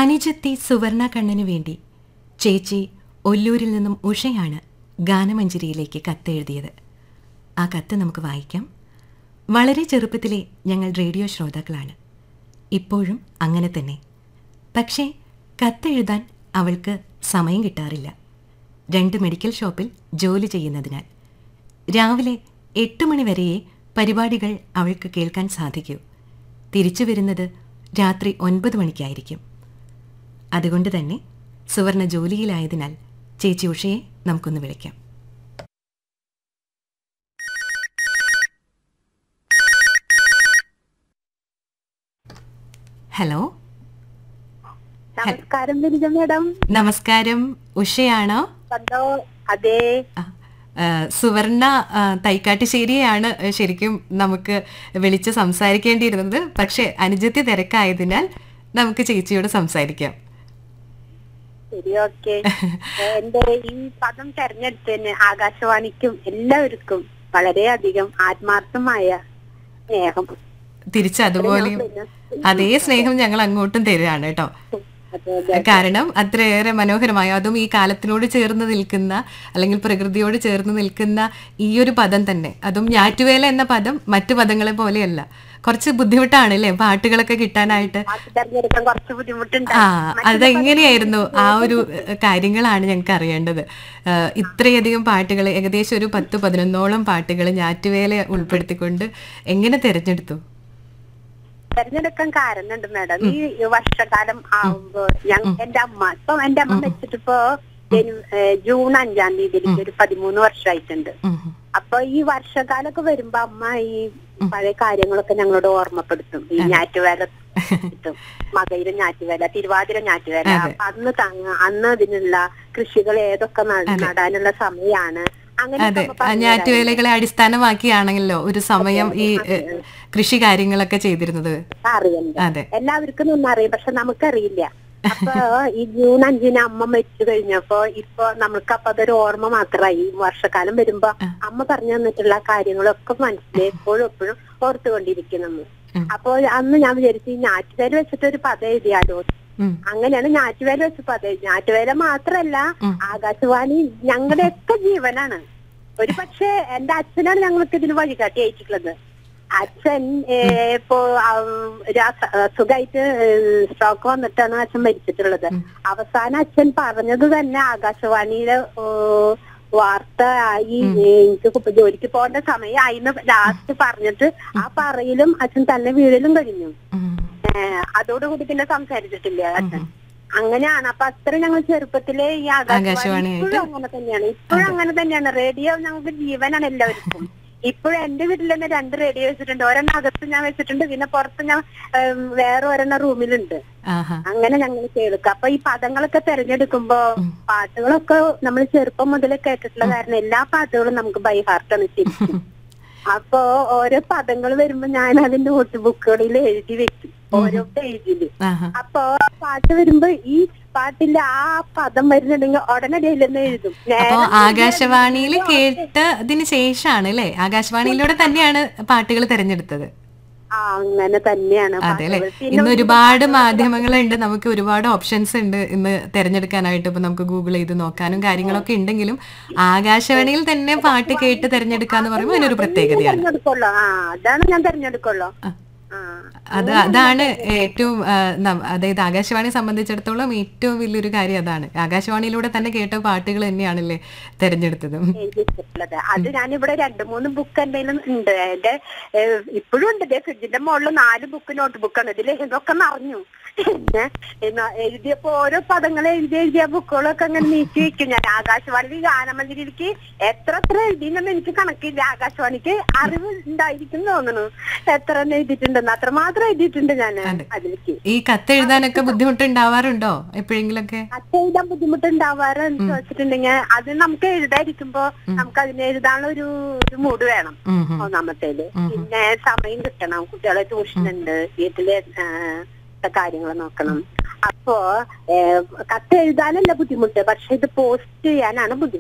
അനുജത്തി സുവർണ കണ്ണനു വേണ്ടി ചേച്ചി ഒല്ലൂരിൽ നിന്നും ഉഷയാണ് ഗാനമഞ്ജരിയിലേക്ക് കത്തെഴുതിയത് ആ കത്ത് നമുക്ക് വായിക്കാം വളരെ ചെറുപ്പത്തിലെ ഞങ്ങൾ റേഡിയോ ശ്രോതാക്കളാണ് ഇപ്പോഴും അങ്ങനെ തന്നെ പക്ഷേ കത്തെഴുതാൻ അവൾക്ക് സമയം കിട്ടാറില്ല രണ്ട് മെഡിക്കൽ ഷോപ്പിൽ ജോലി ചെയ്യുന്നതിനാൽ രാവിലെ എട്ട് മണി വരെയേ പരിപാടികൾ അവൾക്ക് കേൾക്കാൻ സാധിക്കൂ തിരിച്ചു വരുന്നത് രാത്രി ഒൻപത് മണിക്കായിരിക്കും അതുകൊണ്ട് തന്നെ സുവർണ ജോലിയിലായതിനാൽ ചേച്ചി ഉഷയെ നമുക്കൊന്ന് വിളിക്കാം ഹലോ നമസ്കാരം ഗിരിജ മേഡം നമസ്കാരം ഉഷയാണോ കണ്ടോ അതെ ആ, ആ, സുവർണ ആ, തൈക്കാട്ടുശ്ശേരിയെയാണ് ശരിക്കും നമുക്ക് വിളിച്ച് സംസാരിക്കേണ്ടിയിരുന്നത് പക്ഷെ അനുജത്തി തിരക്കായതിനാൽ നമുക്ക് ചേച്ചിയോട് സംസാരിക്കാം ശരി ഓക്കെ എന്റെ ഈ പദം തെരഞ്ഞെടുത്തതിന് ആകാശവാണിക്കും എല്ലാവർക്കും വളരെയധികം ആത്മാർത്ഥമായ സ്നേഹം തിരിച്ച് അതുപോലെയും അതേ സ്നേഹം ഞങ്ങൾ അങ്ങോട്ടും തരികയാണ് കേട്ടോ അതെ അതെ കാരണം അത്രയേറെ മനോഹരമായ അതും ഈ കാലത്തിനോട് ചേർന്ന് നിൽക്കുന്ന അല്ലെങ്കിൽ പ്രകൃതിയോട് ചേർന്ന് നിൽക്കുന്ന ഈ ഒരു പദം തന്നെ അതും ഞാറ്റുവേല എന്ന പദം മറ്റു പദങ്ങളെ പോലെയല്ല കുറച്ച് ബുദ്ധിമുട്ടാണ് അല്ലേ പാട്ടുകളൊക്കെ കിട്ടാനായിട്ട് പാട്ട് തെരഞ്ഞെടുക്കാൻ കുറച്ച് ബുദ്ധിമുട്ടുണ്ട് ആ അതെങ്ങനെയായിരുന്നു ആ ഒരു ഏഹ്, കാര്യങ്ങളാണ് ഞങ്ങൾക്ക് അറിയേണ്ടത് ഏഹ്, ഇത്രയധികം പാട്ടുകൾ ഏകദേശം ഒരു പത്ത് പതിനൊന്നോളം പാട്ടുകൾ ഞാറ്റുവേല ഉൾപ്പെടുത്തിക്കൊണ്ട് എങ്ങനെ തിരഞ്ഞെടുത്തു തെരഞ്ഞെടുക്കാൻ കാരണമുണ്ട് മാഡം ഈ വർഷകാലം ആവുമ്പോ ഞാൻ എന്റെ അമ്മ ഇപ്പൊ എന്റെ അമ്മ വെച്ചിട്ടിപ്പോ ജനു- ഏഹ് ജൂൺ അഞ്ചാം തീയതിയിലേക്ക് ഒരു പതിമൂന്ന് വർഷമായിട്ടുണ്ട് ഉം, ഉം. അപ്പൊ ഈ വർഷകാലൊക്കെ വരുമ്പോ അമ്മ ഈ പഴയ കാര്യങ്ങളൊക്കെ ഞങ്ങളോട് ഓർമ്മപ്പെടുത്തും ഈ ഞാറ്റുവേല കിട്ടും മകയിലെ ഞാറ്റുവേല തിരുവാതിര ഞാറ്റുവേല അപ്പൊ അന്ന് തങ്ങ അന്ന് അതിനുള്ള കൃഷികൾ ഏതൊക്കെ നട് നടാനുള്ള സമയാണ് അങ്ങനെ അതെ ആ ഞാറ്റുവേലകളെ അടിസ്ഥാനമാക്കിയാണല്ലോ ഒരു സമയം ഈ ഏഹ്, കൃഷി കാര്യങ്ങളൊക്കെ ചെയ്തിരുന്നത് അറിയണ്ട അതെ എല്ലാവർക്കും ഒന്നും അറിയാം പക്ഷെ നമുക്കറിയില്ല അപ്പൊ ഈ ജൂൺ അഞ്ചിന് അമ്മ മരിച്ചു കഴിഞ്ഞപ്പോ ഇപ്പൊ നമുക്ക് അപ്പൊ അതൊരു ഓർമ്മ മാത്രമായി ഈ വർഷക്കാലം വരുമ്പോ അമ്മ പറഞ്ഞു തന്നിട്ടുള്ള കാര്യങ്ങളൊക്കെ മനസ്സിൽ എപ്പോഴും എപ്പോഴും ഓർത്തുകൊണ്ടിരിക്കും നമ്മൾ ഉം. അപ്പൊ അന്ന് ഞാൻ വിചാരിച്ചു ഈ ഞാറ്റുവേല വെച്ചിട്ട് ഒരു പദം എഴുതിയാലോ ഉം. അങ്ങനെയാണ് ഞാറ്റുവേല വെച്ച് പദം എഴുതി ഞാറ്റുവേല മാത്രല്ല ആകാശവാണി ഞങ്ങളുടെയൊക്കെ ജീവനാണ് ഒരു പക്ഷേ എന്റെ അച്ഛനാണ് ഞങ്ങൾക്ക് ഇതിന് വഴികാട്ടി അയച്ചിട്ടുള്ളത് അച്ഛൻ ഏഹ്, ഇപ്പോ സുഖമായിട്ട് സ്ട്രോക്ക് വന്നിട്ടാണ് അച്ഛൻ മരിച്ചിട്ടുള്ളത് അവസാനം അച്ഛൻ പറഞ്ഞത് തന്നെ ആകാശവാണിയിലെ ഏഹ്, വാർത്ത ആയി എനിക്ക് ഇപ്പൊ ജോലിക്ക് പോകേണ്ട സമയമായിന്ന് ലാസ്റ്റ് പറഞ്ഞിട്ട് ആ പറയിലും അച്ഛൻ തന്നെ വീഴലും കഴിഞ്ഞു ഉം. ഏഹ്, അതോടുകൂടി പിന്നെ സംസാരിച്ചിട്ടില്ല അച്ഛൻ അങ്ങനെയാണ് അപ്പൊ അത്ര ഞങ്ങൾ ചെറുപ്പത്തിലെ ഈ ആകാശവാണി ആകാശവാണിയായിട്ട് ഇപ്പോഴും അങ്ങനെ തന്നെയാണ് ഇപ്പോഴും അങ്ങനെ തന്നെയാണ് റേഡിയോ ഞങ്ങൾക്ക് ജീവനാണ് എല്ലാവർക്കും ഇപ്പോഴും എന്റെ വീട്ടിൽ തന്നെ രണ്ട് റേഡിയോ വെച്ചിട്ടുണ്ട് ഒരെണ്ണം അകത്ത് ഞാൻ വെച്ചിട്ടുണ്ട് പിന്നെ പുറത്ത് ഞാൻ ഏം, വേറെ ഒരെണ്ണം റൂമിലുണ്ട് ആഹാ അങ്ങനെ ഞങ്ങൾ കേൾക്കുക അപ്പൊ ഈ പദങ്ങളൊക്കെ തെരഞ്ഞെടുക്കുമ്പോ പാട്ടുകളൊക്കെ നമ്മൾ ചെറുപ്പം മുതലേ കേട്ടിട്ടുള്ള കാരണം എല്ലാ പാട്ടുകളും നമുക്ക് ബൈ ഹാർട്ടാണ് ശരിക്കും അപ്പോ ഓരോ പദങ്ങൾ വരുമ്പോ ഞാൻ അതിന്റെ നോട്ട് ബുക്കുകളിൽ എഴുതി വെക്കും ഓരോ പേജില് ആഹാ അപ്പൊ പാട്ട് വരുമ്പോ ഈ പാട്ടിന്റെ ആ പദം വരുന്നുണ്ടെങ്കിൽ ഉടനടി അതിലൊന്ന് എഴുതും അപ്പോ നേരെ ആകാശവാണിയിൽ കേട്ടതിന് ശേഷമാണ് അല്ലേ ആകാശവാണിയിലൂടെ തന്നെയാണ് പാട്ടുകൾ തിരഞ്ഞെടുത്തത് ആ അങ്ങനെ തന്നെയാണ് അതെ അല്ലെ പാട്ടുകൾ. പിന്നെ ഇന്ന് ഒരുപാട് മാധ്യമങ്ങളുണ്ട് നമുക്ക് ഒരുപാട് ഓപ്ഷൻസ് ഉണ്ട് ഇന്ന് തിരഞ്ഞെടുക്കാനായിട്ട് ഇപ്പൊ നമുക്ക് ഗൂഗിൾ ചെയ്ത് നോക്കാനും കാര്യങ്ങളൊക്കെ ഉണ്ടെങ്കിലും ആകാശവാണിയിൽ തന്നെ പാട്ട് കേട്ട് തിരഞ്ഞെടുക്കാന്ന് പറയുമ്പോൾ അതിനൊരു പ്രത്യേകതയാണ് തെരഞ്ഞെടുക്കുള്ളൂ ആ അതാണ് ഞാൻ തെരഞ്ഞെടുക്കുള്ളൂ ആ അത് അതാണ് ഏറ്റവും ആ, നം- അതായത് ആകാശവാണിയെ സംബന്ധിച്ചിടത്തോളം ഏറ്റവും വലിയൊരു കാര്യം അതാണ് ആകാശവാണിയിലൂടെ തന്നെ കേട്ട പാട്ടുകൾ തന്നെയാണല്ലേ തെരഞ്ഞെടുത്തത് എഴുതിയിട്ടുള്ളത് അത് ഞാനിവിടെ രണ്ട് മൂന്ന് ബുക്ക് എന്തെങ്കിലും ഉണ്ട് എന്റെ ഏഹ്, ഇപ്പോഴും ഉണ്ട് ദേ ഫ്രിഡ്ജിന്റെ മുകളിൽ നാല് ബുക്ക് നോട്ട് ബുക്കാണ് ഇതിൽ ഇതൊക്കെ നിറഞ്ഞു പിന്നെ എന്നാ എഴുതിയപ്പോ ഓരോ പദങ്ങൾ എഴുതി എഴുതിയ ബുക്കുകളൊക്കെ അങ്ങനെ നീക്കി വെക്കും ഞാൻ ആകാശവാണി ഗാനമന്ദിരിക്ക് എത്ര എത്ര എഴുതിയെന്നൊന്നും എനിക്ക് കണക്കില്ല ആകാശവാണിക്ക് അറിവ് ഉണ്ടായിരിക്കും തോന്നുന്നു എത്ര എണ്ണം എഴുതിയിട്ടുണ്ടെന്ന് അത്രമാത്രം എഴുതിയിട്ടുണ്ട് ഞാൻ അതെ. അതിലേക്ക് ഈ കത്ത് എഴുതാനൊക്കെ ബുദ്ധിമുട്ടുണ്ടാവാറുണ്ടോ എപ്പോഴെങ്കിലൊക്കെ കത്ത് എഴുതാൻ ബുദ്ധിമുട്ടുണ്ടാവാറ് എന്ന് വെച്ചിട്ടുണ്ടെങ്കിൽ അത് നമുക്ക് എഴുതാതിരിക്കുമ്പോ നമുക്ക് അതിന് എഴുതാനുള്ള ഒരു ഒരു മൂഡ് വേണം ഉം, ഉം. ഒന്നാമത്തേല് പിന്നെ സമയം കിട്ടണം കുട്ടികളെ ട്യൂഷൻ ഉണ്ട് വീട്ടിലെ കാര്യങ്ങൾ നോക്കണം അപ്പോ ഏഹ്, കത്ത് എഴുതാനല്ല ബുദ്ധിമുട്ട് പക്ഷെ ഇത് പോസ്റ്റ് ചെയ്യാനാണ് ബുദ്ധിമുട്ട്